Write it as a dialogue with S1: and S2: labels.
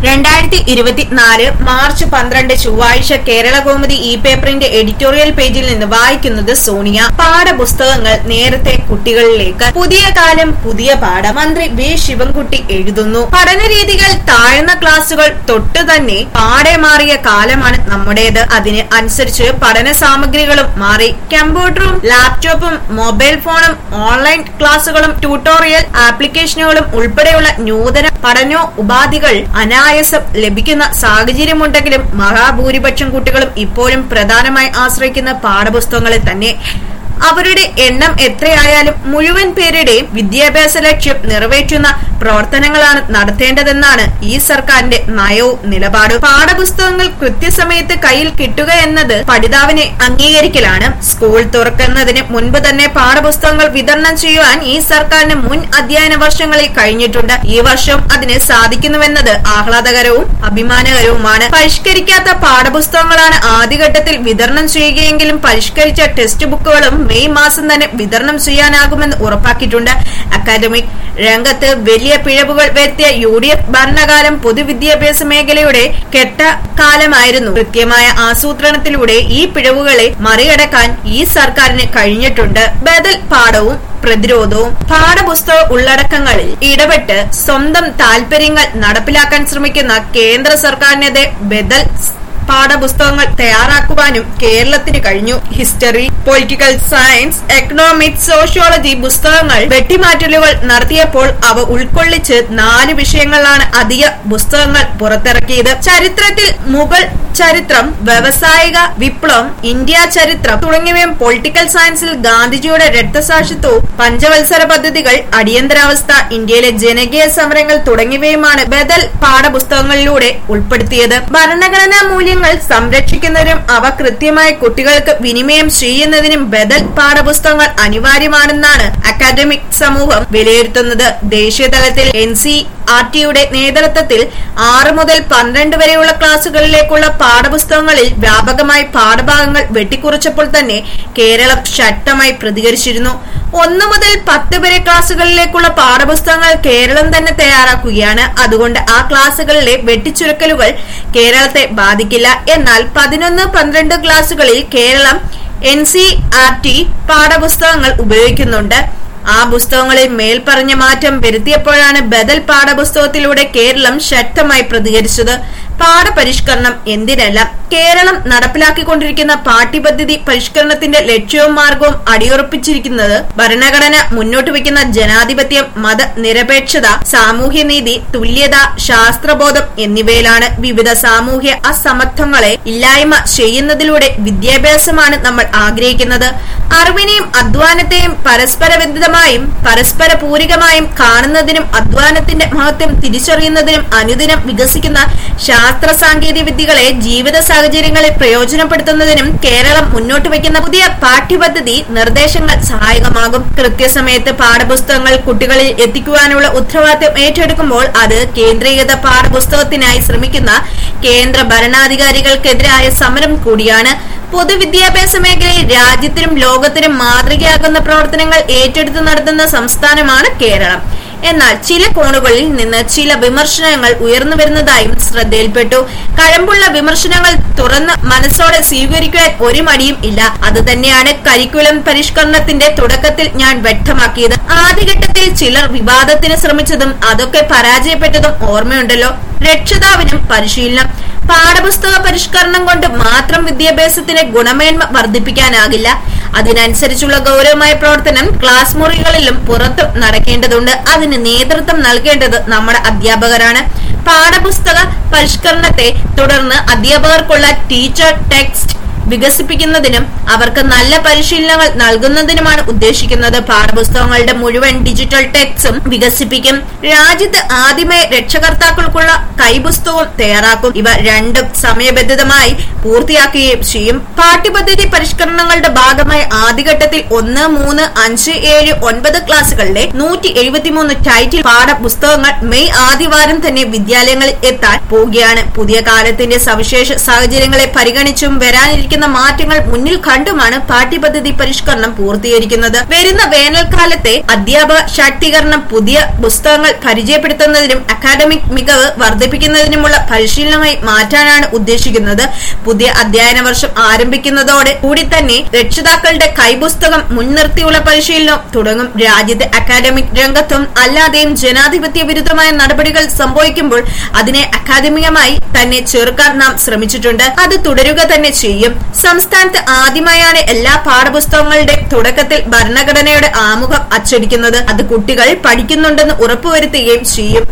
S1: രണ്ടായിരത്തി ഇരുപത്തിനാല് മാർച്ച് പന്ത്രണ്ട് ചൊവ്വാഴ്ച കേരള കൗമുദി ഇ പേപ്പറിന്റെ എഡിറ്റോറിയൽ പേജിൽ നിന്ന് വായിക്കുന്നത് സോണിയ പാഠപുസ്തകങ്ങൾ നേരത്തെ കുട്ടികളിലേക്ക് പുതിയ കാലം പുതിയ പാഠം മന്ത്രി വി ശിവൻകുട്ടി എഴുതുന്നു പഠനരീതികൾ താഴ്ന്ന ക്ലാസുകൾ തൊട്ട് തന്നെ പാടെ മാറിയ കാലമാണ് നമ്മുടേത് അതിന് അനുസരിച്ച് പഠന സാമഗ്രികളും മാറി കമ്പ്യൂട്ടറും ലാപ്ടോപ്പും മൊബൈൽ ഫോണും ഓൺലൈൻ ക്ലാസുകളും ട്യൂട്ടോറിയൽ ആപ്ലിക്കേഷനുകളും ഉൾപ്പെടെയുള്ള നൂതന പഠനോ ഉപാധികൾ അനായാസം ലഭിക്കുന്ന സാഹചര്യമുണ്ടെങ്കിലും മഹാഭൂരിപക്ഷം കുട്ടികളും ഇപ്പോഴും പ്രധാനമായി ആശ്രയിക്കുന്ന പാഠപുസ്തകങ്ങളെ തന്നെ അവരുടെ എണ്ണം എത്രയായാലും മുഴുവൻ പേരുടെയും വിദ്യാഭ്യാസ ലക്ഷ്യം നിറവേറ്റുന്ന പ്രവർത്തനങ്ങളാണ് നടത്തേണ്ടതെന്നാണ് ഈ സർക്കാരിന്റെ നയവും നിലപാടും പാഠപുസ്തകങ്ങൾ കൃത്യസമയത്ത് കയ്യിൽ കിട്ടുക എന്നത് പഠിതാവിനെ അംഗീകരിക്കലാണ് സ്കൂൾ തുറക്കുന്നതിന് മുൻപ് തന്നെ പാഠപുസ്തകങ്ങൾ വിതരണം ചെയ്യുവാൻ ഈ സർക്കാരിന് മുൻ അധ്യയന വർഷങ്ങളിൽ കഴിഞ്ഞിട്ടുണ്ട് ഈ വർഷം അതിന് സാധിക്കുന്നുവെന്നത് ആഹ്ലാദകരവും അഭിമാനകരവുമാണ് പരിഷ്കരിക്കാത്ത പാഠപുസ്തകങ്ങളാണ് ആദ്യഘട്ടത്തിൽ വിതരണം ചെയ്യുകയെങ്കിലും പരിഷ്കരിച്ച ടെക്സ്റ്റ് ബുക്കുകളും മെയ് മാസം തന്നെ വിതരണം ചെയ്യാനാകുമെന്ന് ഉറപ്പാക്കിയിട്ടുണ്ട് അക്കാദമിക് രംഗത്ത് വലിയ പിഴവുകൾ വരുത്തിയ യു ഡി എഫ് ഭരണകാലം പൊതുവിദ്യാഭ്യാസ മേഖലയുടെ കെട്ട കാലമായിരുന്നു കൃത്യമായ ആസൂത്രണത്തിലൂടെ ഈ പിഴവുകളെ മറികടക്കാൻ ഈ സർക്കാരിന് കഴിഞ്ഞിട്ടുണ്ട് ബദൽ പാഠവും പ്രതിരോധവും പാഠപുസ്തക ഉള്ളടക്കങ്ങളിൽ ഇടപെട്ട് സ്വന്തം താൽപര്യങ്ങൾ നടപ്പിലാക്കാൻ ശ്രമിക്കുന്ന കേന്ദ്ര സർക്കാരിനെതിരെ ബദൽ പാഠപുസ്തകങ്ങൾ തയ്യാറാക്കുവാനും കേരളത്തിന് കഴിഞ്ഞു history political science economics sociology പുസ്തകങ്ങൾ വെട്ടിമാറ്റലുകൾ നടത്തിയപ്പോൾ അവ ഉൾക്കൊള്ളിച്ച് നാല് വിഷയങ്ങളിലാണ് അധിക പുസ്തകങ്ങൾ പുറത്തിറക്കിയത് ചരിത്രത്തിൽ മുഗൾ ചരിത്രം വ്യവസായിക വിപ്ലവം ഇന്ത്യ ചരിത്രം തുടങ്ങിയവയും പൊളിറ്റിക്കൽ സയൻസിൽ ഗാന്ധിജിയുടെ രക്തസാക്ഷിത്വവും പഞ്ചവത്സര പദ്ധതികൾ അടിയന്തരാവസ്ഥ ഇന്ത്യയിലെ ജനകീയ സമരങ്ങൾ തുടങ്ങിയവയുമാണ് ബദൽ പാഠപുസ്തകങ്ങളിലൂടെ ഉൾപ്പെടുത്തിയത് ഭരണഘടനാ മൂല്യങ്ങൾ സംരക്ഷിക്കുന്നതിനും അവ കൃത്യമായി കുട്ടികൾക്ക് വിനിമയം ചെയ്യുന്നതിനും ബദൽ പാഠപുസ്തകങ്ങൾ അനിവാര്യമാണെന്നാണ് അക്കാദമിക് സമൂഹം വിലയിരുത്തുന്നത് ദേശീയ തലത്തിൽ എൻ സി ആർ ടിയുടെ നേതൃത്വത്തിൽ ആറ് മുതൽ പന്ത്രണ്ട് വരെയുള്ള ക്ലാസുകളിലേക്കുള്ള പാഠപുസ്തകങ്ങളിൽ വ്യാപകമായി പാഠഭാഗങ്ങൾ വെട്ടിക്കുറച്ചപ്പോൾ തന്നെ കേരളം ശക്തമായി പ്രതികരിച്ചിരുന്നു ഒന്നു മുതൽ പത്ത് വരെ ക്ലാസുകളിലേക്കുള്ള പാഠപുസ്തകങ്ങൾ കേരളം തന്നെ തയ്യാറാക്കുകയാണ് അതുകൊണ്ട് ആ ക്ലാസുകളിലെ വെട്ടിച്ചുരുക്കലുകൾ കേരളത്തെ ബാധിക്കില്ല എന്നാൽ പതിനൊന്ന് പന്ത്രണ്ട് ക്ലാസുകളിൽ Keralam N C R T പാഠപുസ്തകങ്ങൾ ഉപയോഗിക്കുന്നുണ്ട് ആ പുസ്തകങ്ങളിൽ മേൽപ്പറഞ്ഞ മാറ്റം വരുത്തിയപ്പോഴാണ് ബദൽ പാഠപുസ്തകത്തിലൂടെ കേരളം ശക്തമായി പ്രതികരിച്ചത് പാഠപരിഷ്കരണം എന്തിനല്ല കേരളം നടപ്പിലാക്കിക്കൊണ്ടിരിക്കുന്ന പാഠ്യപദ്ധതി പരിഷ്കരണത്തിന്റെ ലക്ഷ്യവും മാർഗവും അടിയുറപ്പിച്ചിരിക്കുന്നത് ഭരണഘടന മുന്നോട്ട് വയ്ക്കുന്ന ജനാധിപത്യം മതനിരപേക്ഷത സാമൂഹ്യനീതി തുല്യത ശാസ്ത്രബോധം എന്നിവയിലാണ് വിവിധ സാമൂഹ്യ അസമത്വങ്ങളെ ഇല്ലായ്മ ചെയ്യുന്നതിലൂടെ വിദ്യാഭ്യാസമാണ് നമ്മൾ ആഗ്രഹിക്കുന്നത് അറിവിനെയും അധ്വാനത്തെയും പരസ്പര ബന്ധിതമായും പരസ്പര പൂരകമായും കാണുന്നതിനും അധ്വാനത്തിന്റെ മഹത്വം തിരിച്ചറിയുന്നതിനും അനുദിനം വികസിക്കുന്ന ശാസ്ത്ര സാങ്കേതിക വിദ്യകളെ ജീവിത സാഹചര്യങ്ങളിൽ പ്രയോജനപ്പെടുത്തുന്നതിനും കേരളം മുന്നോട്ട് വയ്ക്കുന്ന പുതിയ പാഠ്യപദ്ധതി നിർദ്ദേശങ്ങൾ സഹായകമാകും കൃത്യസമയത്ത് പാഠപുസ്തകങ്ങൾ കുട്ടികളിൽ എത്തിക്കുവാനുള്ള ഉത്തരവാദിത്വം ഏറ്റെടുക്കുമ്പോൾ അത് കേന്ദ്രീകൃത പാഠപുസ്തകത്തിനായി ശ്രമിക്കുന്ന കേന്ദ്ര ഭരണാധികാരികൾക്കെതിരായ സമരം കൂടിയാണ് പൊതുവിദ്യാഭ്യാസ മേഖലയിൽ രാജ്യത്തിനും ലോകത്തിനും മാതൃകയാകുന്ന പ്രവർത്തനങ്ങൾ ഏറ്റെടുത്ത് നടത്തുന്ന സംസ്ഥാനമാണ് കേരളം എന്നാൽ ചില കോണുകളിൽ നിന്ന് ചില വിമർശനങ്ങൾ ഉയർന്നു വരുന്നതായും ശ്രദ്ധയിൽപ്പെട്ടു കഴമ്പുള്ള വിമർശനങ്ങൾ തുറന്ന മനസ്സോടെ സ്വീകരിക്കുവാൻ ഒരു മടിയും ഇല്ല അത് തന്നെയാണ് കരിക്കുലം പരിഷ്കരണത്തിന്റെ തുടക്കത്തിൽ ഞാൻ വ്യക്തമാക്കിയത് ആദ്യഘട്ടത്തിൽ ചിലർ വിവാദത്തിന് ശ്രമിച്ചതും അതൊക്കെ പരാജയപ്പെട്ടതും ഓർമ്മയുണ്ടല്ലോ രക്ഷിതാവിനും പരിശീലനം പാഠപുസ്തക പരിഷ്കരണം കൊണ്ട് മാത്രം വിദ്യാഭ്യാസത്തിന് ഗുണമേന്മ വർദ്ധിപ്പിക്കാനാകില്ല അതിനനുസരിച്ചുള്ള ഗൗരവമായ പ്രവർത്തനം ക്ലാസ് മുറികളിലും പുറത്തും നടക്കേണ്ടതുണ്ട് അതിന് നേതൃത്വം നൽകേണ്ടത് നമ്മുടെ അധ്യാപകരാണ് പാഠപുസ്തക പരിഷ്കരണത്തെ തുടർന്ന് അധ്യാപകർക്കുള്ള ടീച്ചർ ടെക്സ്റ്റ് വികസിപ്പിക്കുന്നതിനും അവർക്ക് നല്ല പരിശീലനങ്ങൾ നൽകുന്നതിനുമാണ് ഉദ്ദേശിക്കുന്നത് പാഠപുസ്തകങ്ങളുടെ മുഴുവൻ ഡിജിറ്റൽ ടെക്സ്റ്റും വികസിപ്പിക്കും രാജ്യത്ത് ആദ്യമായി രക്ഷകർത്താക്കൾക്കുള്ള കൈപുസ്തകവും തയ്യാറാക്കും ഇവ രണ്ടും സമയബന്ധിതമായി പൂർത്തിയാക്കുകയും ചെയ്യും പാഠ്യപദ്ധതി പരിഷ്കരണങ്ങളുടെ ഭാഗമായി ആദ്യഘട്ടത്തിൽ ഒന്ന് മൂന്ന് അഞ്ച് ഏഴ് ഒൻപത് ക്ലാസുകളിലെ നൂറ്റി എഴുപത്തിമൂന്ന് ടൈറ്റിൽ പാഠപുസ്തകങ്ങൾ മെയ് ആദ്യവാരം തന്നെ വിദ്യാലയങ്ങളിൽ എത്താൻ പോവുകയാണ് പുതിയ കാലത്തിന്റെ സവിശേഷ സാഹചര്യങ്ങളെ പരിഗണിച്ചും വരാനിരിക്കുന്ന വരാനിരിക്കുന്ന മാറ്റങ്ങൾ മുന്നിൽ കണ്ടുമാണ് പാഠ്യപദ്ധതി പരിഷ്കരണം പൂർത്തീകരിക്കുന്നത് വരുന്ന വേനൽക്കാലത്തെ അധ്യാപക ശാക്തീകരണം പുതിയ പുസ്തകങ്ങൾ പരിചയപ്പെടുത്തുന്നതിനും അക്കാദമിക് മികവ് വർദ്ധിപ്പിക്കുന്നതിനുമുള്ള പരിശീലനമായി മാറ്റാനാണ് ഉദ്ദേശിക്കുന്നത് പുതിയ അധ്യയന വർഷം ആരംഭിക്കുന്നതോടെ കൂടി തന്നെ രക്ഷിതാക്കളുടെ കൈപുസ്തകം മുൻനിർത്തിയുള്ള പരിശീലനം തുടങ്ങും രാജ്യത്തെ അക്കാദമിക് രംഗത്തും അല്ലാതെയും ജനാധിപത്യ വിരുദ്ധമായ നടപടികൾ സംഭവിക്കുമ്പോൾ അതിനെ അക്കാദമികമായി തന്നെ ചെറുക്കാൻ നാം ശ്രമിച്ചിട്ടുണ്ട് അത് തുടരുക തന്നെ ചെയ്യും സംസ്ഥാനത്ത് ആദ്യമായാണ് എല്ലാ പാഠപുസ്തകങ്ങളുടെ തുടക്കത്തിൽ ഭരണഘടനയുടെ ആമുഖം അച്ചടിക്കുന്നത് അത് കുട്ടികൾ പഠിക്കുന്നുണ്ടെന്ന് ഉറപ്പുവരുത്തുകയും ചെയ്യും